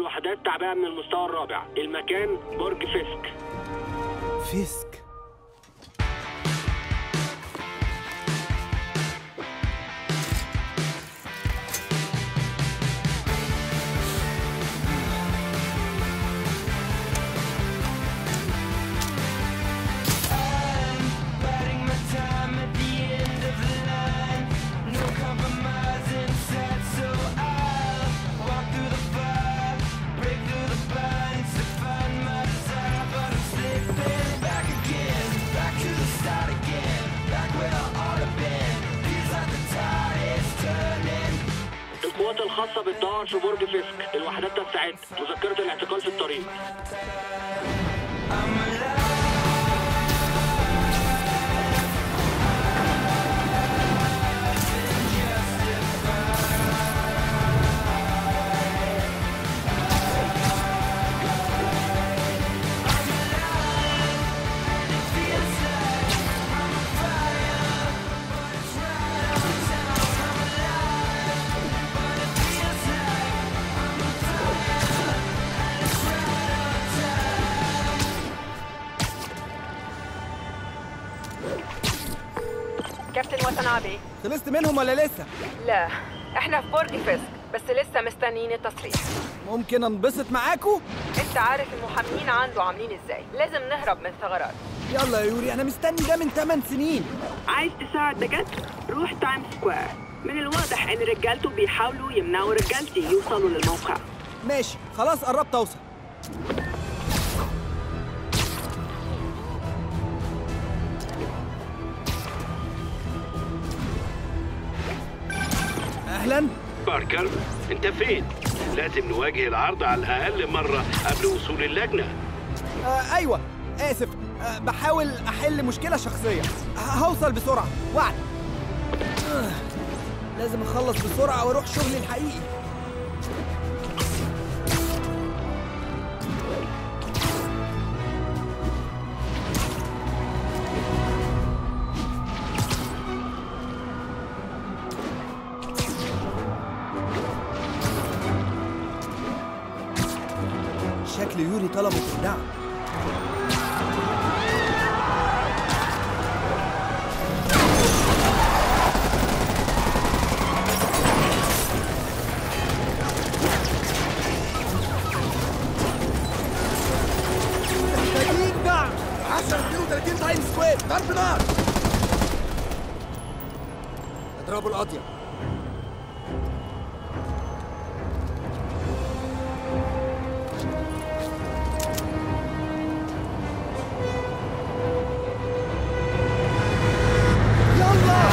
وحدات تعبئة من المستوى الرابع المكان برج فيسك فيسك Biding my time at the end of the line. No compromise inside, so I'll walk through the fire, break through the binds to find my desire. But I'm slipping back again, back to the start again, back where I ought to been. Feels like the tide is turning. القوات الخاصة بالطائر في برج فيسك الوحدات تستعد مذكرة الاعتقال في الطريق كابتن وطنابي خلصت منهم ولا لسه لا احنا في برج فيسك بس لسه مستنيين التصريح ممكن انبسط معاكو انت عارف المحامين عنده عاملين ازاي لازم نهرب من الثغرات يلا يا يوري انا مستني ده من 8 سنين عايز تساعد دكاترة؟ روح تايم سكوير من الواضح ان رجالته بيحاولوا يمنعوا رجالتي يوصلوا للموقع ماشي خلاص قربت اوصل اهلا باركر انت فين؟ لازم نواجه العرض على الأقل مرة قبل وصول اللجنة آه ايوه اسف آه بحاول احل مشكله شخصيه ه- هوصل بسرعه وعد آه لازم اخلص بسرعه واروح شغلي الحقيقي شكل يوري طلبت الدعم محتاجين دعم 10 32 تايم سكوير ضرب نار اضربوا القضية يلا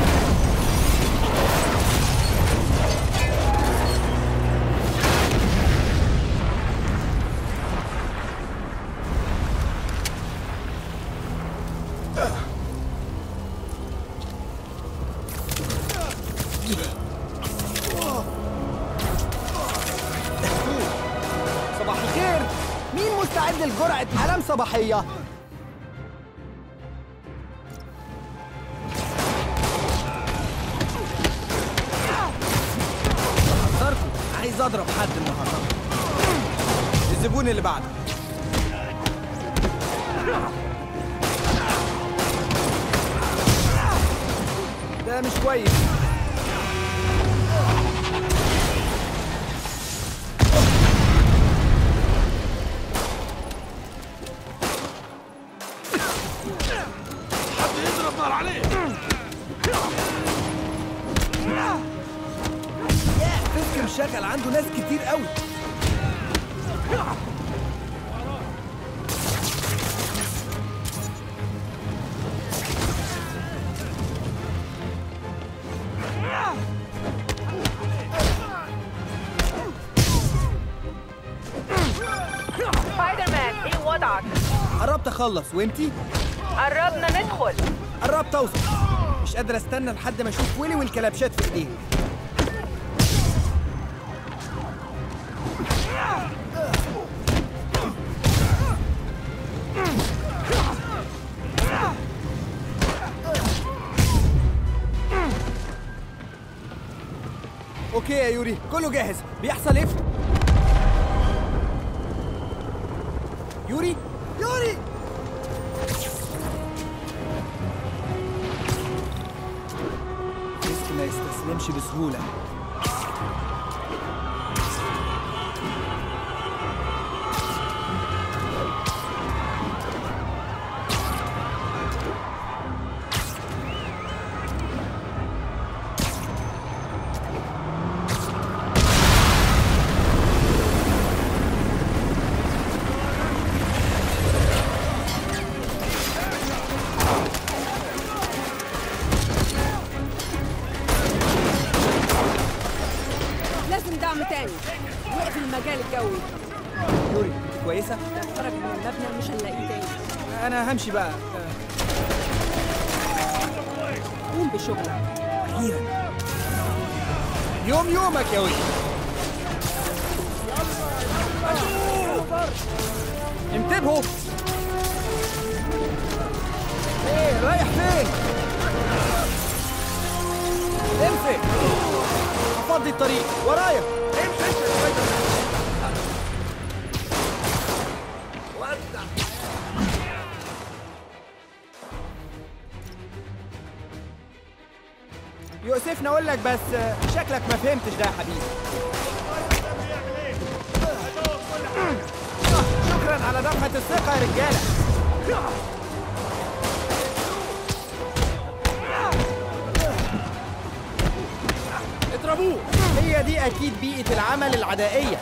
صباح الخير مين مستعد لجرعة ألم صباحية؟ حذركم عايز أضرب حد النهاردة الزبون اللي بعده ده مش كويس حد يضرب نار عليه ياه فيسك مشغل عنده ناس كتير قوي سبايدر مان ايه وضعك قربت اخلص وانتي قربنا ندخل قربت اوصل مش قادر استنى لحد ما اشوف ويلي والكلبشات في ايديه اوكي يا يوري كله جاهز بيحصل ايه تمشي بسهولة لازم دعم تاني وقف المجال الجوي يوري انت كويسة؟ لو خرج من المبنى مش هنلاقيه تاني أنا همشي بقى آه، قوم بشغلك أخيرا يوم يومك يا ولد انتبهوا ايه رايح فين؟ امسك افضي الطريق ورايا يؤسفني اقول لك بس آه، شكلك ما فهمتش ده يا حبيبي شكرا على دفعة الثقة يا رجالة اضربوه هي دي أكيد بيئة العمل العدائية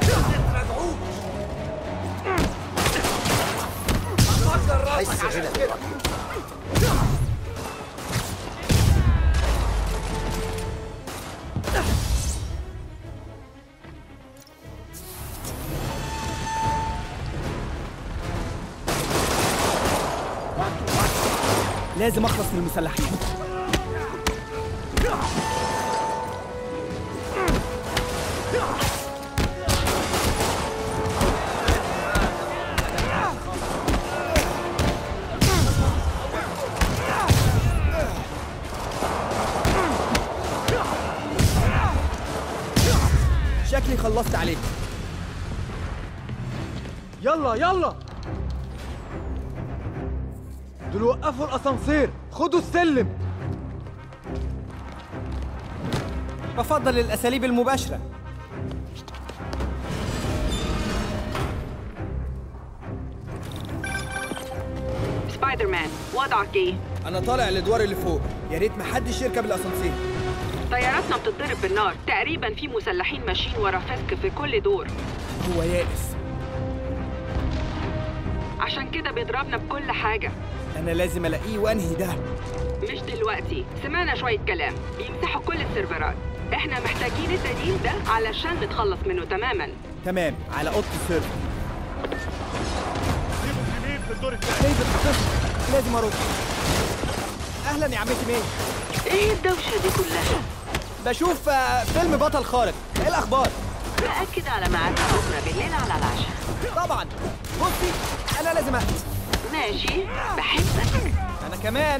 حس هنا لازم أخلص من المسلحين شكلي خلصت عليك يلا يلا دول وقفوا الاسانسير خدوا السلم بفضل الأساليب المباشرة سبايدر مان وضعك ايه؟ أنا طالع الأدوار اللي فوق يا ريت محدش يركب الأسانسير طياراتنا بتتضرب بالنار تقريبا في مسلحين ماشيين ورا فسك في كل دور هو يائس عشان كده بيضربنا بكل حاجة أنا لازم ألاقيه وأنهي ده مش دلوقتي سمعنا شوية كلام بيمسحوا كل السيرفرات احنا محتاجين التدين ده علشان نتخلص منه تماما تمام على اوضه السيرفر ديفيد اتصل لازم ارد اهلا يا عمتي مين ايه الدوشة دي كلها؟ بشوف آه، فيلم بطل خارق ايه الاخبار مأكد على ميعادنا بكرة بالليل على العشاء طبعا بصي انا لازم اقفل ماشي بحبك انا كمان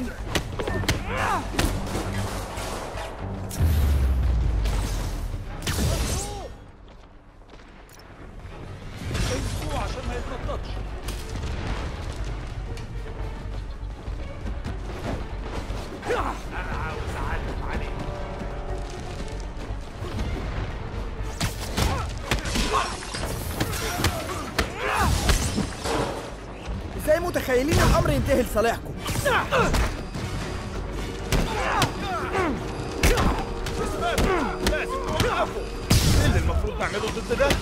ازاي متخيلين الامر ينتهي لصالحكم ايه اللي المفروض نعمله ضد ده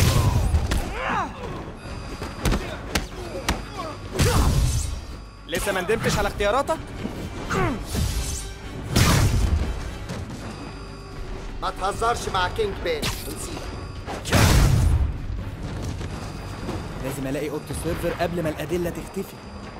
لسه ما ندمتش على اختياراتك ما تهزرش مع كينج بين نسيت لازم الاقي اوضه السيرفر قبل ما الادله تختفي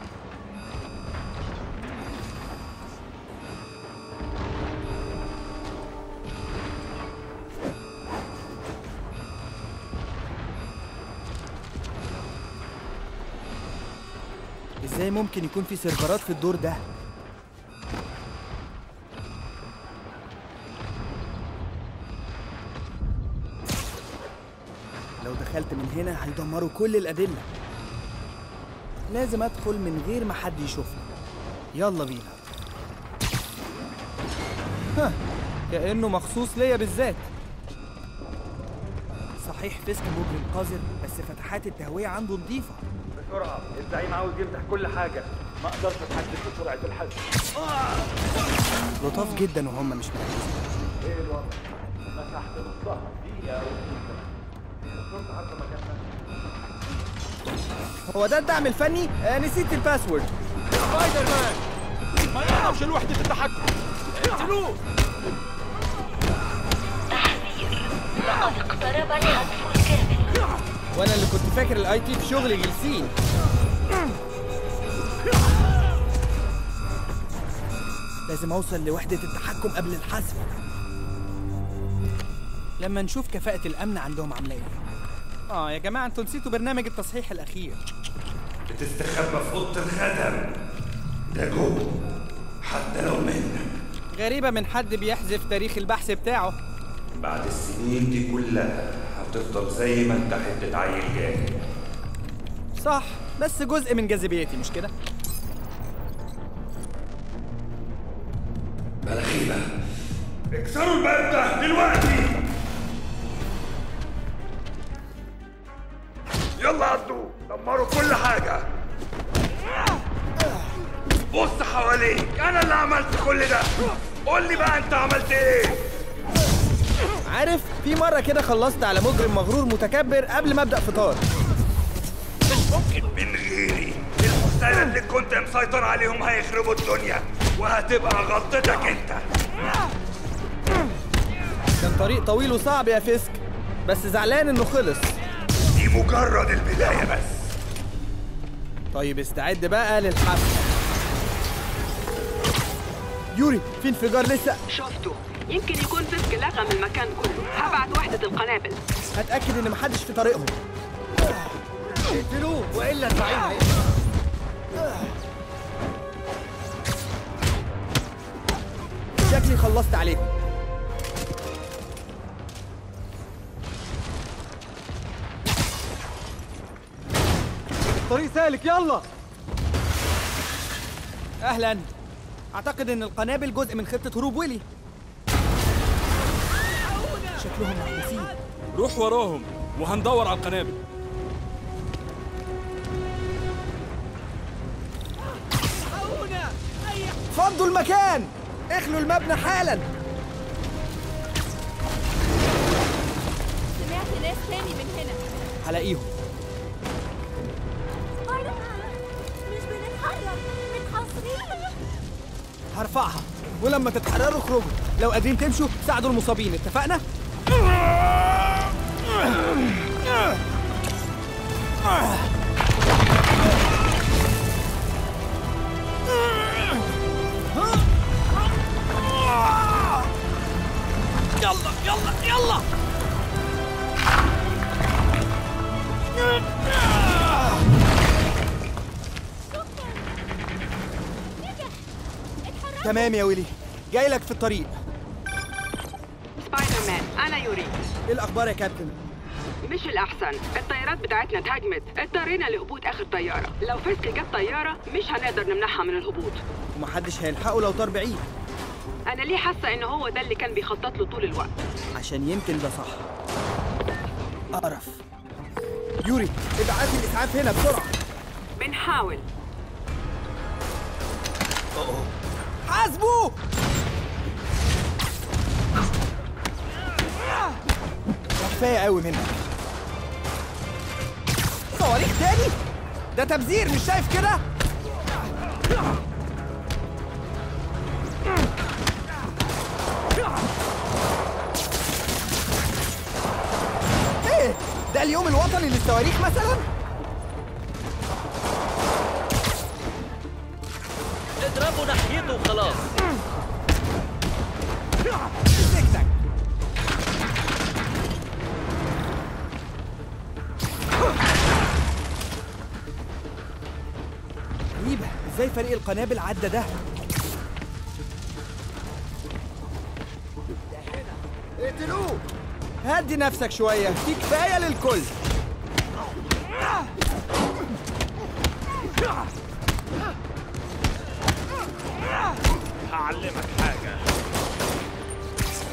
ازاي ممكن يكون في سيرفرات في الدور ده لو دخلت من هنا هيدمروا كل الأدلة لازم أدخل من غير ما حد يشوفني يلا بينا ها كأنه مخصوص ليا بالذات صحيح فيسك مجرم قذر بس فتحات التهوية عنده نظيفة بسرعة الزعيم عاوز يفتح كل حاجة ما اقدرش اتحدد بسرعة الحزم لطاف جدا وهم مش مركزين ايه الوضع؟ مسحت نصها دقيقة او اتنين كمان الشرطة عارفة مكانها هو ده الدعم الفني؟ آه نسيت الباسورد سبايدر مان ما يعرفش الوحدة التحكم اقتلوه لقد اقترب الهدف الكامل وانا اللي كنت فاكر الاي تي في شغل جلسين لازم اوصل لوحدة التحكم قبل الحذف لما نشوف كفاءة الامن عندهم عاملة ايه اه يا جماعة انتوا نسيتوا برنامج التصحيح الاخير بتستخبى في اوضه الخدم ده جوه حتى لو منك غريبة من حد بيحذف تاريخ البحث بتاعه بعد السنين دي كلها هتفضل زي ما انت حته عيل جاهل صح بس جزء من جاذبيتي مش كده بلغيبه اكسروا الباب ده دلوقتي يلا عدوا دمروا كل حاجه بص حواليك انا اللي عملت كل ده قول لي بقى انت عملت ايه عارف في مرة كده خلصت على مجرم مغرور متكبر قبل ما ابدأ فطار مش ممكن من غيري الحسنى اللي كنت مسيطر عليهم هيخربوا الدنيا وهتبقى غلطتك انت كان طريق طويل وصعب يا فيسك بس زعلان انه خلص دي مجرد البدايه بس طيب استعد بقى للحفل يوري في انفجار لسه شفته يمكن يكون فيسك لغم المكان كله هبعت وحدة القنابل هتأكد ان محدش في طريقهم اقتلوه والا الزعيم هيقتل شكلي خلصت عليكم الطريق سالك يلا اهلا اعتقد ان القنابل جزء من خطة هروب ويلي شكلهم محبوسين روح وراهم وهندور على القنابل فضوا المكان اخلوا المبنى حالا سمعت ناس تاني من هنا هلاقيهم مش بنتحرك متحصرين هرفعها ولما تتحرروا اخرجوا لو قادرين تمشوا ساعدوا المصابين اتفقنا يلا يلا يلا تمام يا ويلي جاي لك في الطريق سبايدر مان أنا يوري ايه الاخبار يا كابتن مش الأحسن الطيارات بتاعتنا اتهاجمت اضطرينا لهبوط آخر طيارة لو فيسك جاب طيارة مش هنقدر نمنعها من الهبوط ومحدش هيلحقه لو طار بعيد أنا ليه حاسة إن هو ده اللي كان بيخطط له طول الوقت عشان يمكن ده صح قرف يوري ابعت لي الاسعاف هنا بسرعه بنحاول حاسبوا كفايه قوي منك صواريخ تاني ده تبذير مش شايف كده ايه ده اليوم الوطني للصواريخ مثلا اضربوا ناحيته وخلاص مسكتك غريبة ازاي فريق القنابل عدى ده اقتلوه هدي نفسك شوية في كفاية للكل هعلمك حاجة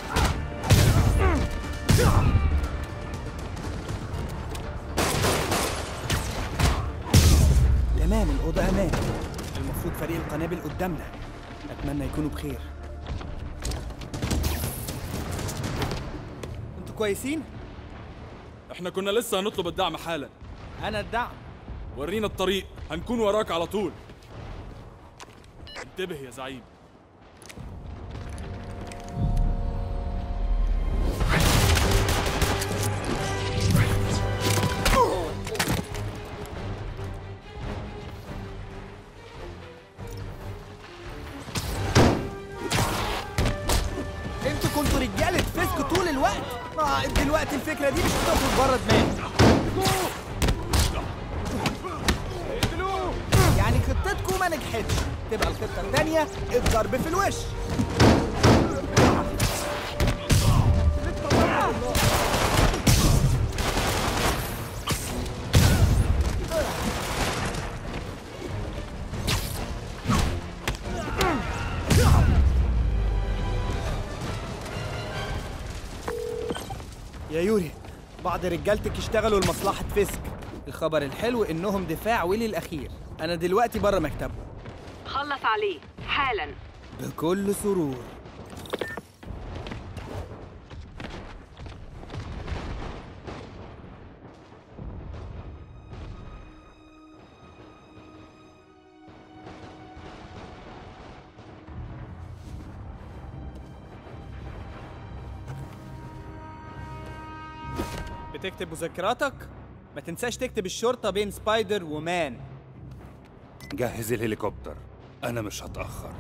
تمام الأوضة أمان المفروض فريق القنابل قدامنا أتمنى يكونوا بخير انتوا كويسين؟ احنا كنا لسه هنطلب الدعم حالا أنا الدعم ورينا الطريق هنكون وراك على طول انتبه يا زعيم انتوا كنتوا رجالة فيسك طول الوقت آه دلوقتي الفكرة دي مش هتخرج بره دماغي يعني خطتكم ما نجحتش تبقى الخطة التانية الضرب في الوش يا يوري بعض رجالتك اشتغلوا لمصلحة فيسك الخبر الحلو انهم دفاع ويلي الاخير انا دلوقتي بره مكتبه خلص عليه حالا بكل سرور بتكتب مذكراتك؟ ما تنساش تكتب الشرطة بين سبايدر ومان جهز الهليكوبتر أنا مش هتأخر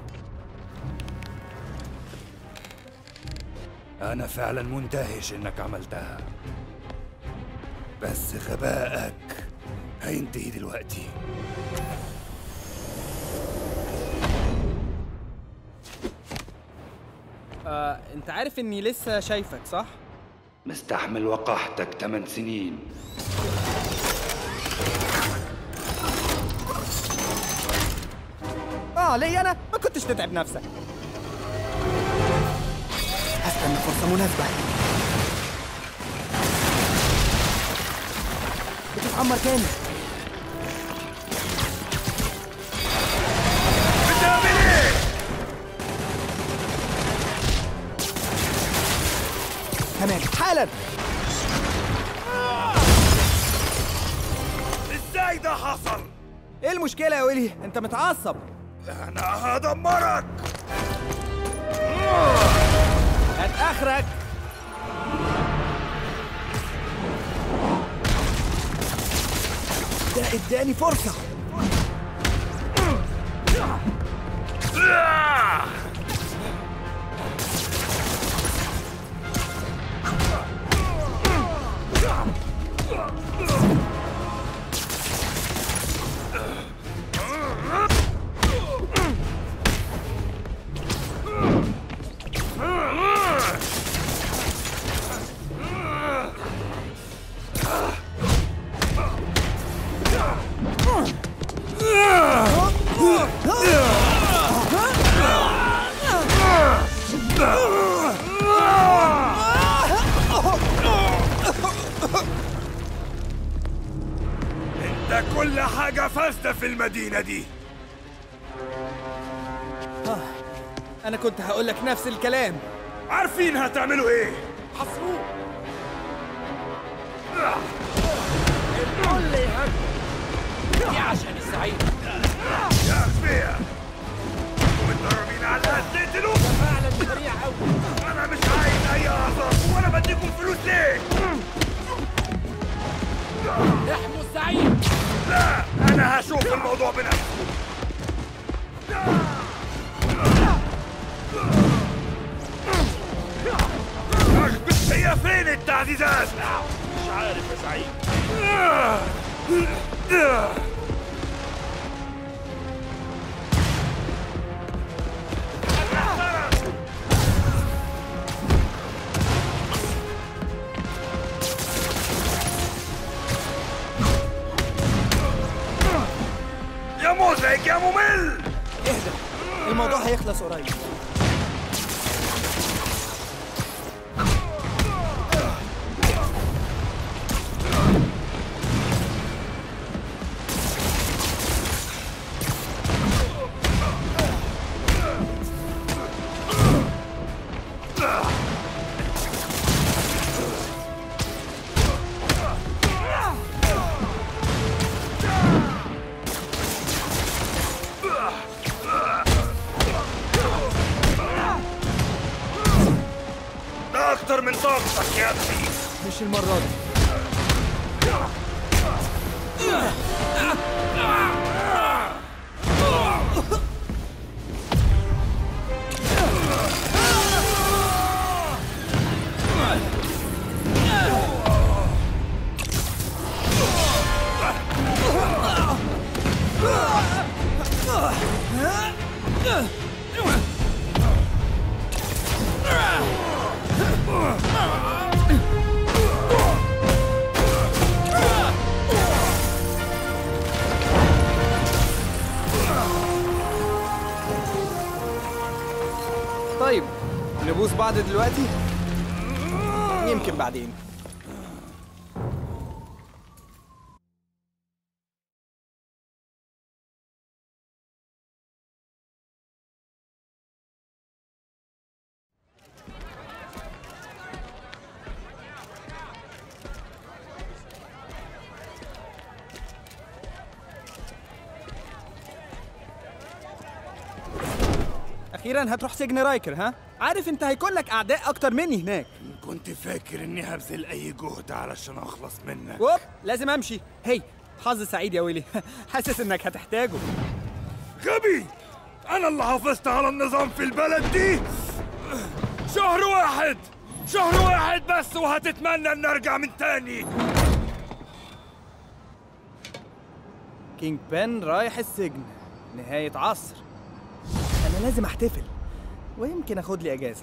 أنا فعلا مندهش إنك عملتها بس غبائك هينتهي دلوقتي آه، انت عارف اني لسه شايفك صح؟ مستحمل وقحتك 8 سنين اه ليه انا؟ ما كنتش تتعب نفسك هستنى فرصة مناسبة بتتعمر تاني تمام حالا ازاي ده حصل؟ ايه المشكلة يا ويلي؟ انت متعصب انا هدمرك هات اخرك ده اداني فرصة انت كل حاجة فاسدة في المدينة دي انا كنت هقول لك نفس الكلام عارفين هتعملوا ايه حصروه الكل دي عشان الزعيم يا اغبياء متدربين على قد تقتلوه فعلا سريع قوي انا مش عايز اي اعصاب وانا بديكم فلوس ليه احموا الزعيم لا انا هشوف الموضوع بنفسي أخبث هي فين التعزيزات مش عارف يا زعيم يا مزعج يا ممل اهدى الموضوع هيخلص قريب نصك يا ابني مش المرة دي طيب نبوس بعض دلوقتي يمكن بعدين اخيرا هتروح سجن رايكر ها عارف انت هيكون لك اعداء اكتر مني هناك كنت فاكر اني هبذل اي جهد علشان اخلص منك ووب لازم امشي هي حظ سعيد يا ويلي حاسس انك هتحتاجه غبي انا اللي حافظت على النظام في البلد دي شهر واحد شهر واحد بس وهتتمنى ان ارجع من تاني كينج بن رايح السجن نهاية عصر أنا لازم أحتفل ويمكن أخد لي أجازة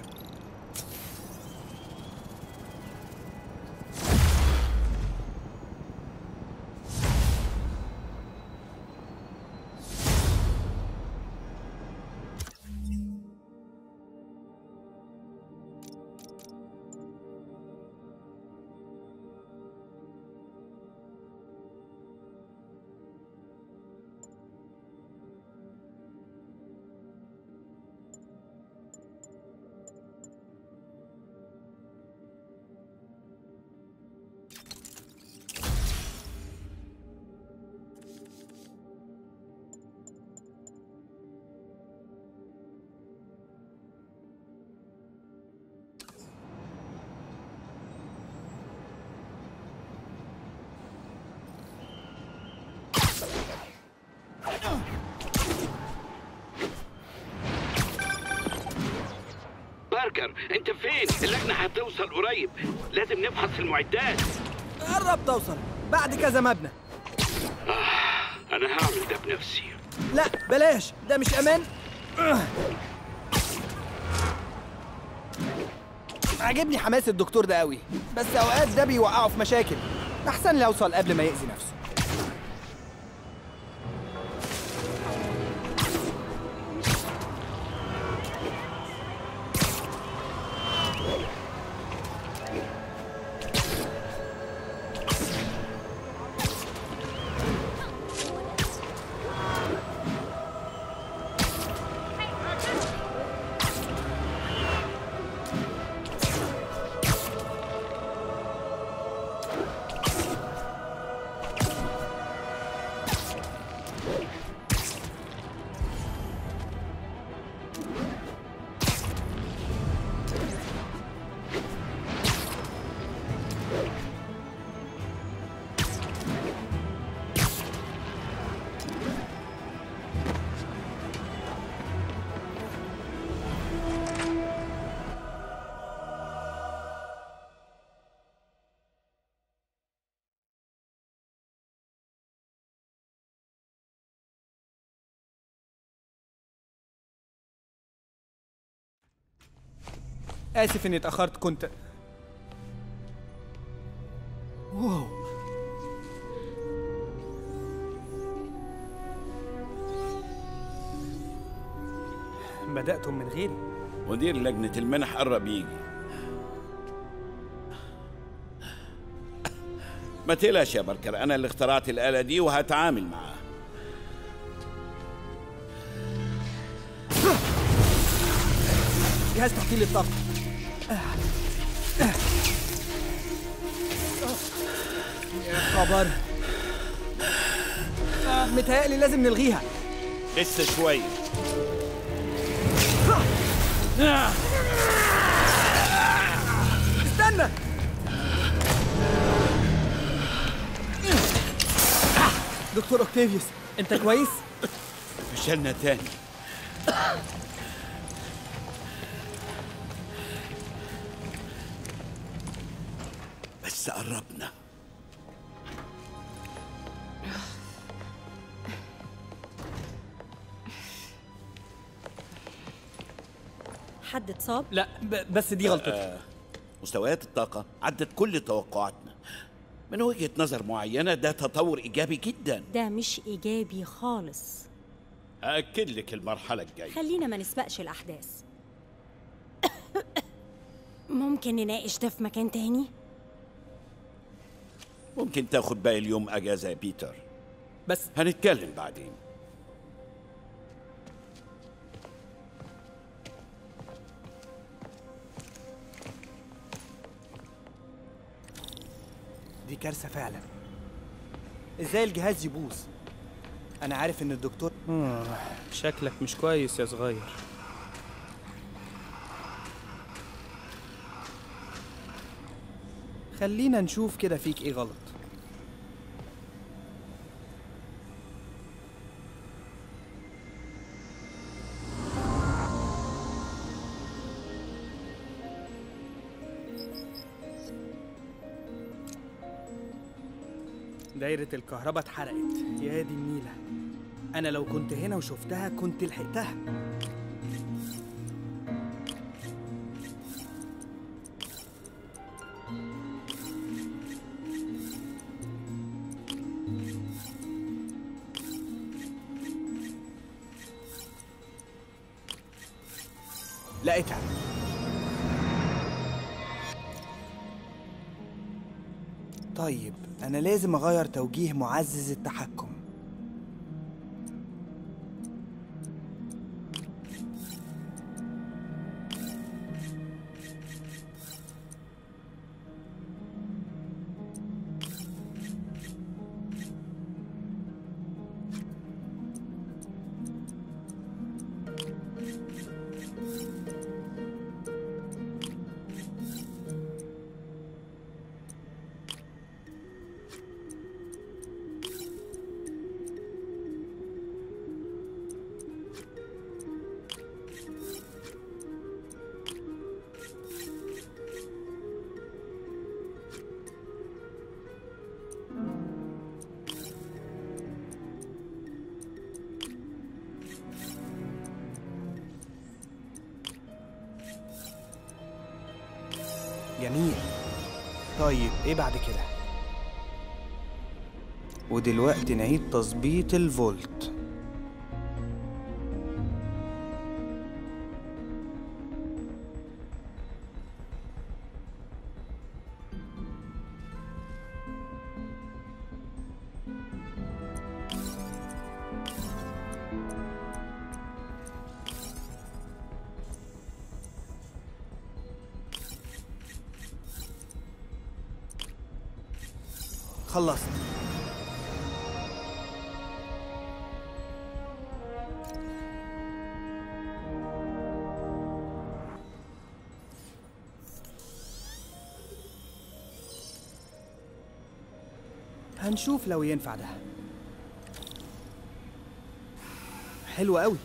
باركر انت فين اللجنه هتوصل قريب لازم نفحص المعدات قربت أوصل بعد كذا مبنى انا هعمل ده بنفسي لا بلاش ده مش أمان عجبني حماس الدكتور ده قوي بس أوقات ده بيوقعه في مشاكل أحسن لي أوصل قبل ما يأذي نفسه آسف إني اتأخرت كنت واو بدأتم من غيري مدير لجنة المنح قرب يجي ما تقلقش يا بركر أنا اللي اخترعت الآلة دي وهتعامل معاها جهاز تحليل الطاقة يا خبر آه، متهيألي لازم نلغيها لسه شوية استنى استنى دكتور اوكتافيوس انت كويس فشلنا تاني بس قربنا حد اتصاب لا ب- بس دي غلطتي آه، مستويات الطاقة عدت كل توقعاتنا من وجهة نظر معينة ده تطور إيجابي جدا ده مش ايجابي خالص أأكد لك المرحلة الجاية خلينا ما نسبقش الاحداث ممكن نناقش ده في مكان تاني ممكن تاخد باقي اليوم أجازة يا بيتر بس هنتكلم بعدين دي كارثه فعلا ازاي الجهاز يبوظ انا عارف ان الدكتور شكلك مش كويس يا صغير خلينا نشوف كده فيك ايه غلط دايرة الكهرباء اتحرقت يا دي النيلة أنا لو كنت هنا وشفتها كنت لحقتها لقيتها طيب أنا لازم أغير توجيه معزز التحكم جميل طيب ايه بعد كده ودلوقتي نعيد تظبيط الفولت خلصت هنشوف لو ينفع ده حلو قوي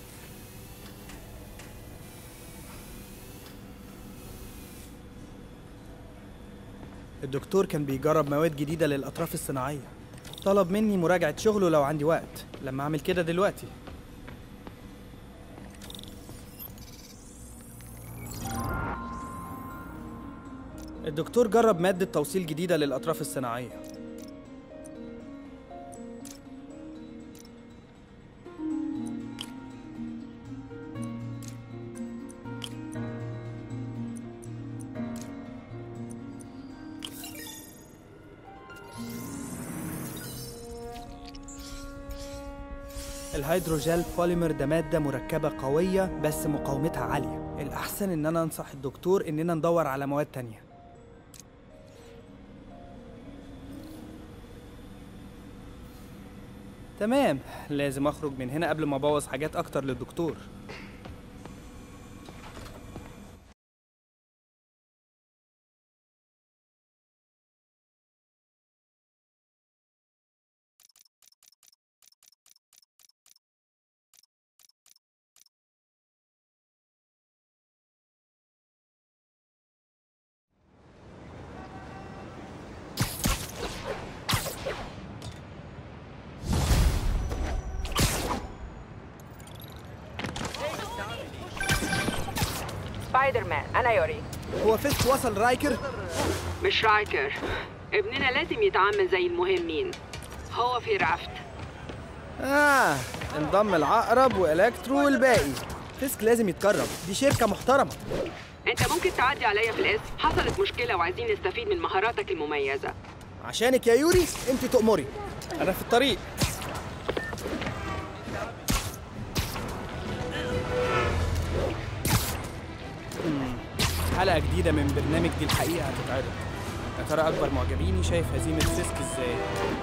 الدكتور كان بيجرب مواد جديدة للأطراف الصناعية طلب مني مراجعة شغله لو عندي وقت لما أعمل كده دلوقتي الدكتور جرب مادة توصيل جديدة للأطراف الصناعية الهيدروجيل بوليمر ده مادة مركبة قوية بس مقاومتها عالية الأحسن إن أنا أنصح الدكتور إننا ندور على مواد تانية تمام لازم أخرج من هنا قبل ما أبوظ حاجات أكتر للدكتور سبايدر مان انا يوري هو فيسك وصل رايكر مش رايكر ابننا لازم يتعامل زي المهمين هو في رافت اه انضم العقرب والكترو والباقي فيسك لازم يتكرم دي شركه محترمه انت ممكن تعدي عليا في الاسم حصلت مشكله وعايزين نستفيد من مهاراتك المميزه عشانك يا يوري انت تؤمري انا في الطريق مم. حلقة جديدة من برنامج دي الحقيقة هتتعرض يا ترى أكبر معجبيني شايف هزيمة فيسك ازاي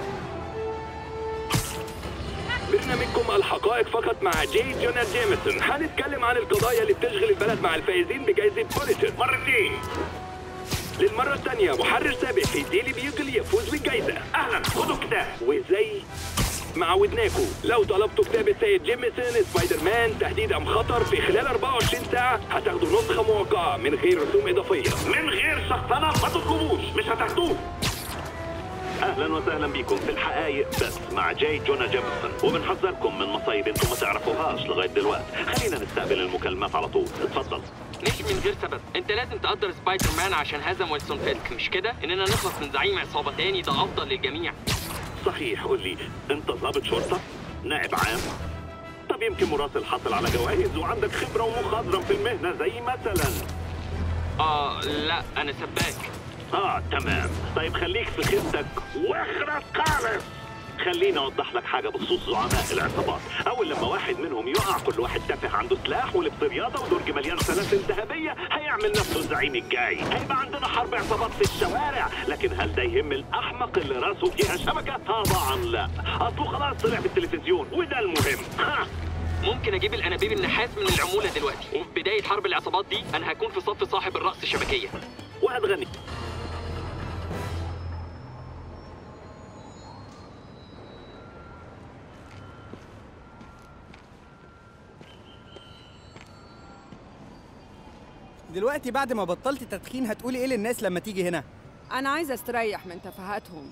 برنامجكم الحقائق فقط مع جي جوناث جيمسون هنتكلم عن القضايا اللي بتشغل البلد مع الفائزين بجائزة بوليتر مرتين للمرة الثانية محرر سابق في ديلي بيوجل يفوز بالجائزة أهلا خدوا كتاب وزي ما عودناكم لو طلبتوا كتاب السيد جيمسون سبايدر مان تهديد أم خطر في خلال 24 ساعة هتاخدوا نسخة موقعة من غير رسوم إضافية من غير شخصنة ما تطلبوش مش هتاخدوه اهلا وسهلا بكم في الحقائق بس مع جاي جونا جيمسون وبنحذركم من مصايب انتم ما تعرفوهاش لغايه دلوقتي خلينا نستقبل المكالمات على طول اتفضل مش من غير سبب انت لازم تقدر سبايدر مان عشان هزم ويلسون فيسك مش كده اننا نخلص من زعيم عصابه تاني ده افضل للجميع صحيح قول لي انت ضابط شرطه نائب عام طب يمكن مراسل حصل على جوائز وعندك خبره ومخضرم في المهنه زي مثلا اه لا انا سباك اه تمام طيب خليك في خدتك واخرس خالص خليني اوضح لك حاجه بخصوص زعماء العصابات اول لما واحد منهم يقع كل واحد تافه عنده سلاح ولبس رياضه ودرج مليان سلاسل ذهبيه هيعمل نفسه الزعيم الجاي هيبقى عندنا حرب عصابات في الشوارع لكن هل ده يهم الاحمق اللي راسه فيها شبكه طبعا لا اصله خلاص طلع في التلفزيون وده المهم ها ممكن اجيب الانابيب النحاس من العموله دلوقتي وفي بدايه حرب العصابات دي انا هكون في صف صاحب الراس الشبكيه وهتغني دلوقتي بعد ما بطلت تدخين هتقولي ايه للناس لما تيجي هنا انا عايزه استريح من تفاهاتهم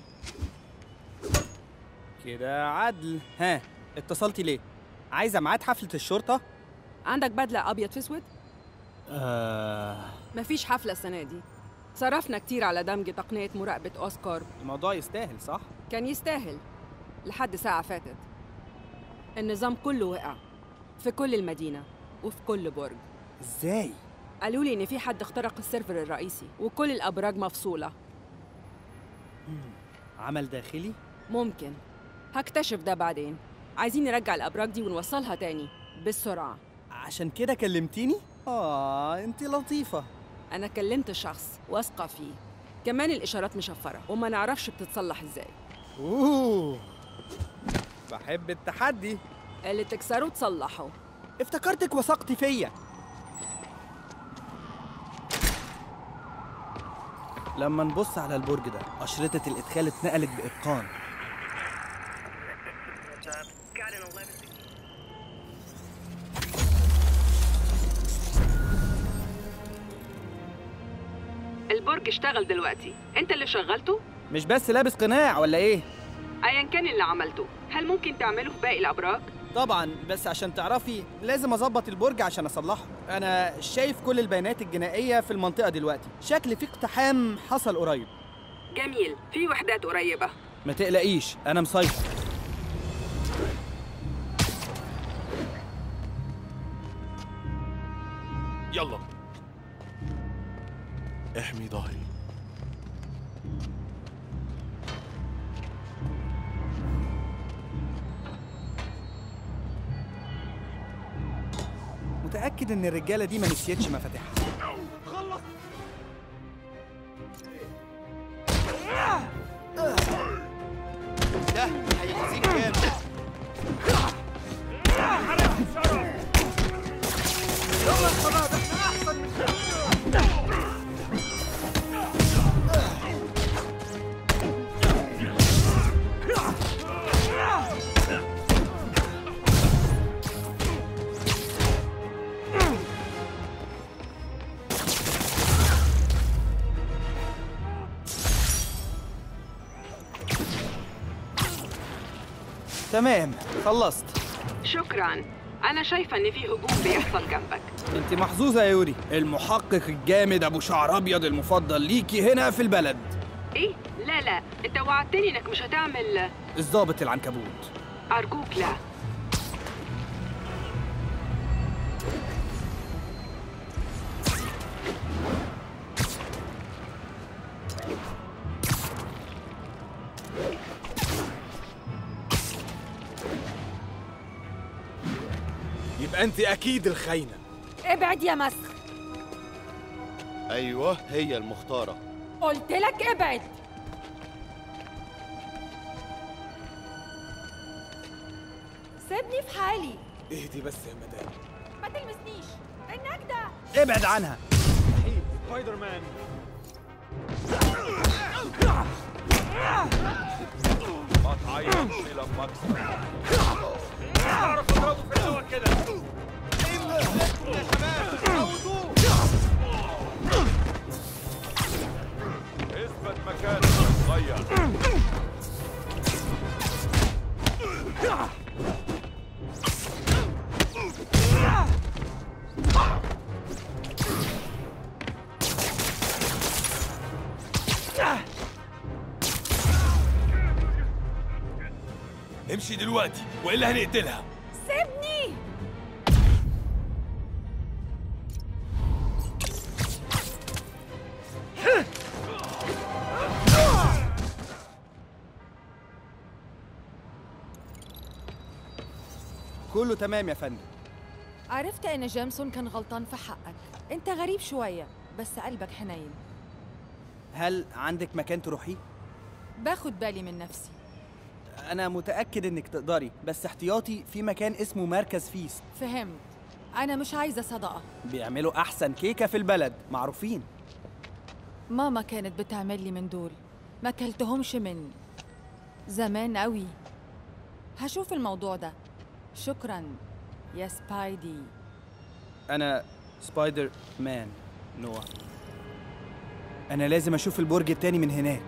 كده عدل ها اتصلتي ليه عايزه ميعاد حفله الشرطه عندك بدله ابيض في اسود آه مفيش حفله السنه دي صرفنا كتير على دمج تقنيه مراقبه اوسكار الموضوع يستاهل صح كان يستاهل لحد ساعه فاتت النظام كله وقع في كل المدينه وفي كل برج ازاي قالوا لي ان في حد اخترق السيرفر الرئيسي وكل الابراج مفصوله عمل داخلي ممكن هكتشف ده بعدين عايزين نرجع الابراج دي ونوصلها تاني بسرعه عشان كده كلمتيني اه انت لطيفه انا كلمت شخص واثقه فيه كمان الاشارات مشفره وما نعرفش بتتصلح ازاي اوه بحب التحدي اللي تكسره تصلحه افتكرتك وثقتي فيا لما نبص على البرج ده أشرطة الإدخال اتنقلت بإتقان البرج اشتغل دلوقتي انت اللي شغلته مش بس لابس قناع ولا إيه؟ ايا كان اللي عملته هل ممكن تعمله في باقي الابراج طبعا بس عشان تعرفي لازم اظبط البرج عشان اصلحه انا شايف كل البيانات الجنائيه في المنطقه دلوقتي شكل في اقتحام حصل قريب جميل في وحدات قريبه ما تقلقيش انا مسيطر يلا احمي ظهري متاكد ان الرجاله دي ما نسيتش مفاتيحها خلص ده هيأذيك جامد يلا القناة احنا احسن من كده تمام خلصت شكرا انا شايفه ان في هجوم بيحصل جنبك انت محظوظه يا يوري المحقق الجامد ابو شعر ابيض المفضل ليكي هنا في البلد ايه لا لا انت وعدتني انك مش هتعمل الضابط العنكبوت ارجوك لا يبقى انت اكيد الخاينه ابعد يا مسخ ايوه هي المختاره قلت لك ابعد سيبني في حالي اهدي بس يا مدام ما تلمسنيش النجدة ابعد عنها سبايدر مان ما تعيطش لما اكسر اعرف اضربه في الهوا كده اثبت مكانك يا صغير امشي دلوقتي والا هنقتلها سيبني كله تمام يا فندم عرفت ان جيمسون كان غلطان في حقك انت غريب شوية بس قلبك حنين هل عندك مكان تروحيه باخد بالي من نفسي انا متاكد انك تقدري بس احتياطي في مكان اسمه مركز فيست فهمت انا مش عايزة صدقة بيعملوا احسن كيكه في البلد معروفين ماما كانت بتعمل لي من دول ما كلتهمش من زمان قوي هشوف الموضوع ده شكرا يا سبايدي انا سبايدر مان نوع انا لازم اشوف البرج التاني من هناك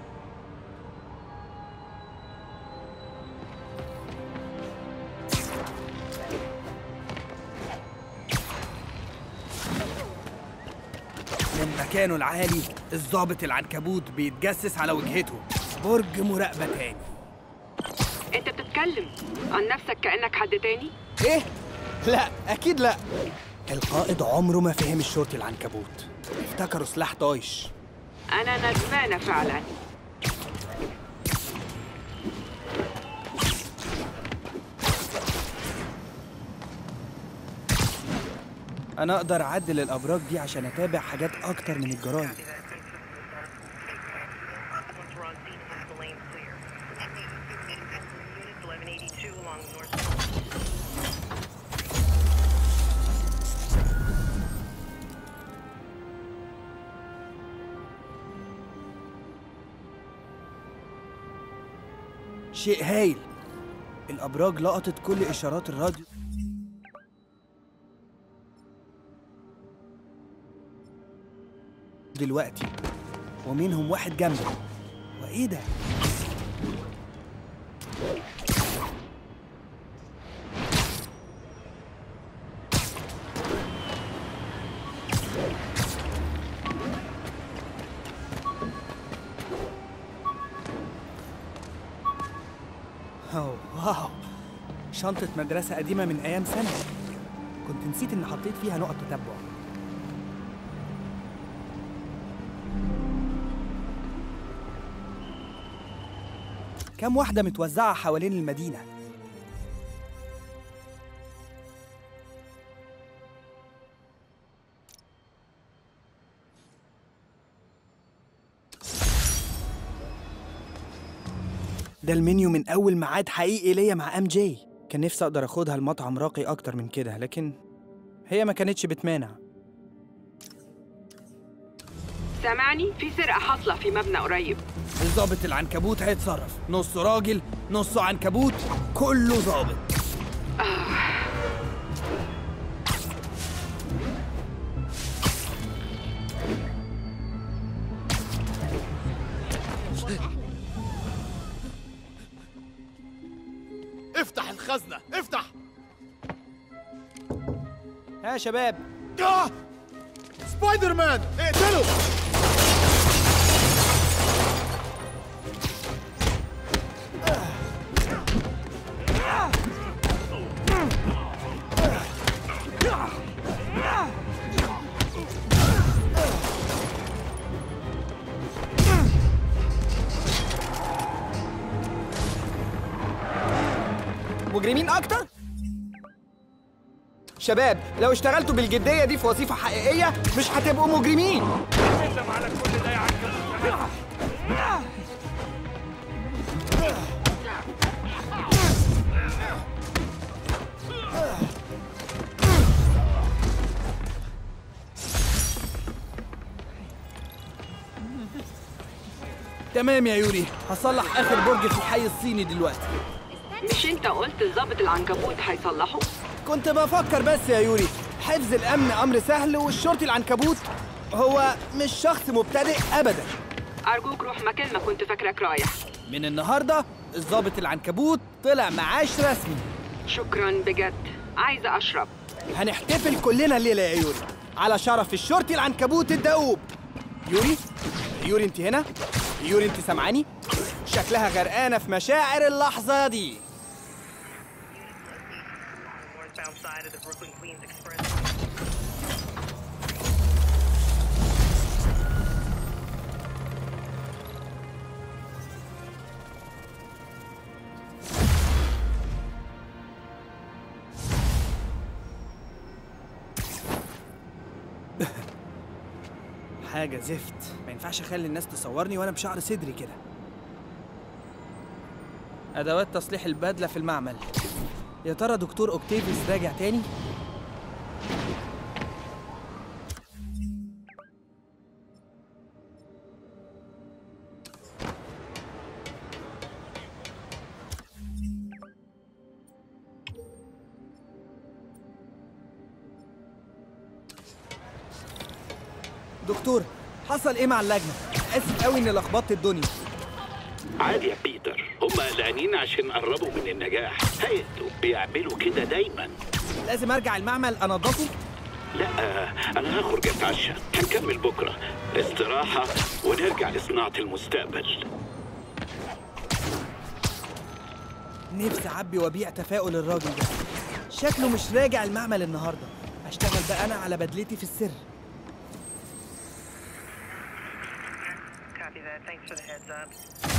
من مكانه العالي الضابط العنكبوت بيتجسس على وجهته برج مراقبة تاني انت بتتكلم عن نفسك كانك حد تاني ايه لا اكيد لا القائد عمره ما فهم الشرطي العنكبوت افتكروا سلاح طايش انا ندمانه فعلا انا اقدر اعدل الابراج دي عشان اتابع حاجات اكتر من الجرايد شيء هايل الابراج لقطت كل اشارات الراديو دلوقتي ومنهم واحد جنبي وايه ده أوه واو شنطة مدرسة قديمة من أيام سنة كنت نسيت إن حطيت فيها نقط تتبع كام واحدة متوزعة حوالين المدينة ده المنيو من أول ميعاد حقيقي ليا مع أم جي كان نفسي أقدر أخدها المطعم راقي أكتر من كده لكن هي ما كانتش بتمانع سامعني في سرقه حاصله في مبنى قريب الظابط العنكبوت هيتصرف نصه راجل نصه عنكبوت كله ظابط افتح الخزنه افتح ها يا شباب آه! سبايدر مان اقتله مجرمين اكتر شباب لو اشتغلتوا بالجديه دي في وظيفه حقيقيه مش هتبقوا مجرمين تندم على كل ده يا عنكبوت تمام يا يوري هصلح اخر برج في الحي الصيني دلوقتي مش انت قلت ظابط العنكبوت هيصلحه كنت بفكر بس يا يوري حفظ الامن امر سهل والشرطي العنكبوت هو مش شخص مبتدئ ابدا ارجوك روح مكان ما كنت فاكرك رايح من النهارده الضابط العنكبوت طلع معاش رسمي شكرا بجد عايزه اشرب هنحتفل كلنا الليله يا يوري على شرف الشرطي العنكبوت الدؤوب يوري يوري انت هنا يوري انت سامعاني شكلها غرقانه في مشاعر اللحظه دي حاجة زفت ما ينفعش اخلي الناس تصورني وانا بشعر صدري كده ادوات تصليح البدلة في المعمل يا ترى دكتور اوكتيفيوس راجع تاني دكتور حصل ايه مع اللجنة اسف قوي اني لخبطت الدنيا عادي يا بيتر هم قلقانين عشان قربوا من النجاح هيئتوا بيعملوا كده دايما لازم ارجع المعمل انضفه لا انا هخرج اتعشى هنكمل بكره استراحه ونرجع لصناعه المستقبل نفسي اعبي وابيع تفاؤل الراجل ده شكله مش راجع المعمل النهارده اشتغل بقى انا على بدلتي في السر Copy that. Thanks for the heads up.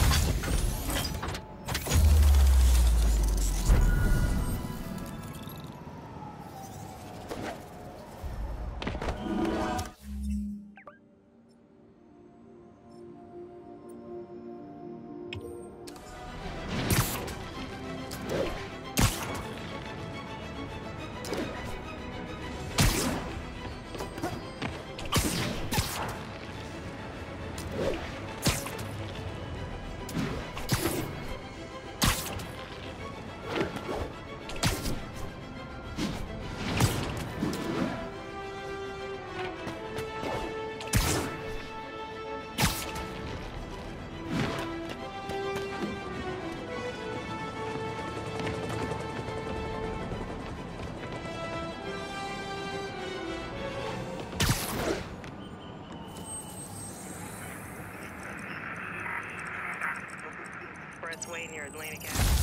Expressway near Atlantic Avenue.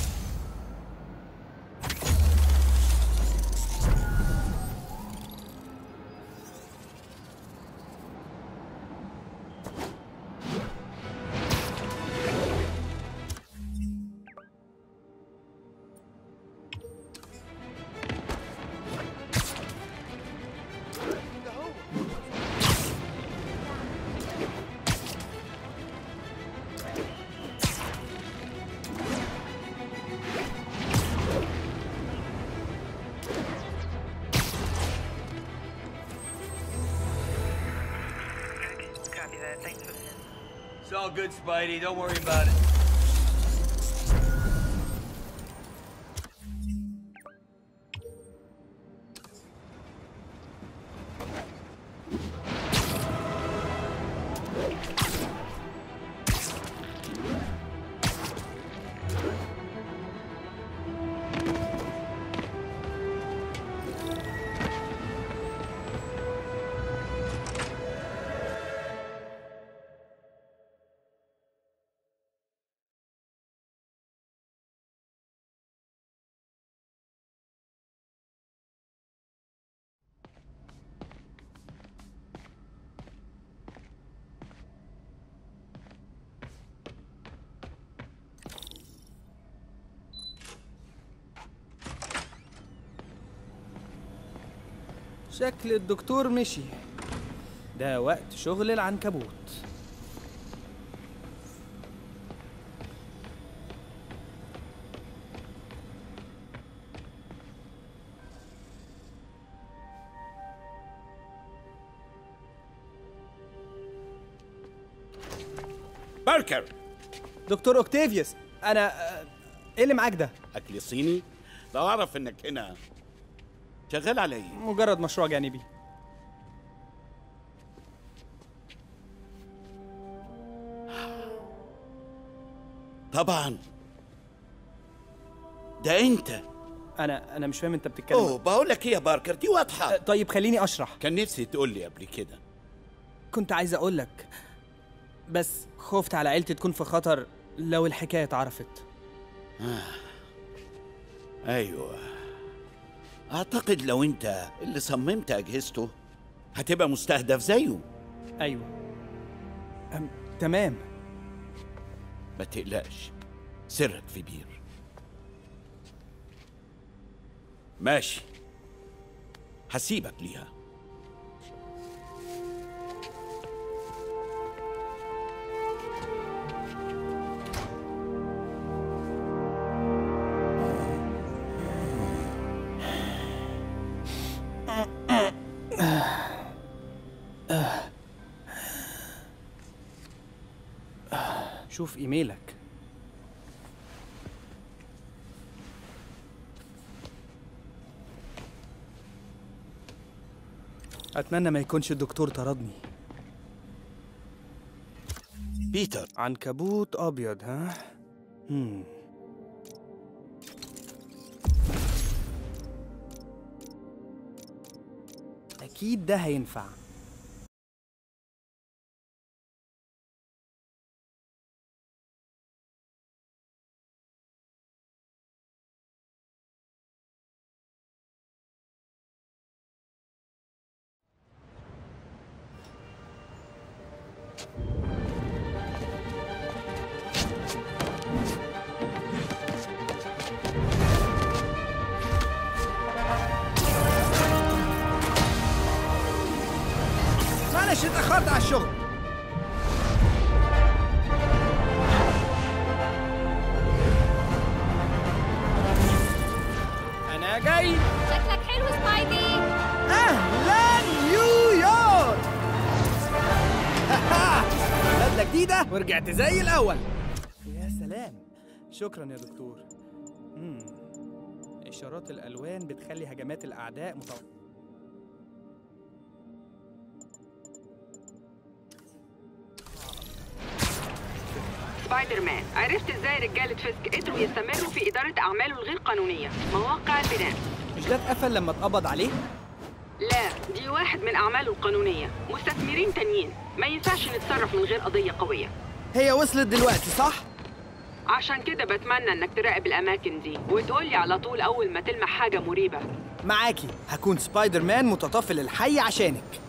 Copy that. Thanks for the heads up. It's all good, Spidey. Don't worry about it. شكل الدكتور مشي ده وقت شغل العنكبوت باركر دكتور اوكتافيوس انا آه، ايه اللي معاك ده اكل صيني لو اعرف انك هنا شغال على ايه مجرد مشروع جانبي طبعا ده انت انا انا مش فاهم انت بتتكلم اوه بقول لك ايه يا باركر دي واضحه طيب خليني اشرح كان نفسي تقول لي قبل كده كنت عايز اقول لك بس خفت على عيلتي تكون في خطر لو الحكايه اتعرفت آه. ايوه اعتقد لو انت اللي صممت اجهزته هتبقى مستهدف زيه ايوه أم تمام ما تقلقش سرك في بير ماشي هسيبك ليها شوف ايميلك اتمنى ما يكونش الدكتور طردني بيتر عنكبوت ابيض ها هم. اكيد ده هينفع معلش اتأخرت على الشغل أنا جاي شكلك حلو سبايدي أهلا نيويورك بدلة جديدة ورجعت زي الأول يا سلام شكرا يا دكتور مم. إشارات الألوان بتخلي هجمات الأعداء متوقعة سبايدر مان عرفت ازاي رجالة فيسك قدروا يستمروا في إدارة أعماله الغير قانونية مواقع البناء مش ده اتقفل لما اتقبض عليه؟ لا دي واحد من أعماله القانونية مستثمرين تانيين ما ينفعش نتصرف من غير قضية قوية هي وصلت دلوقتي صح؟ عشان كده بتمنى انك تراقب الأماكن دي وتقولي على طول أول ما تلمح حاجة مريبة معاكي هكون سبايدر مان متطفل الحي عشانك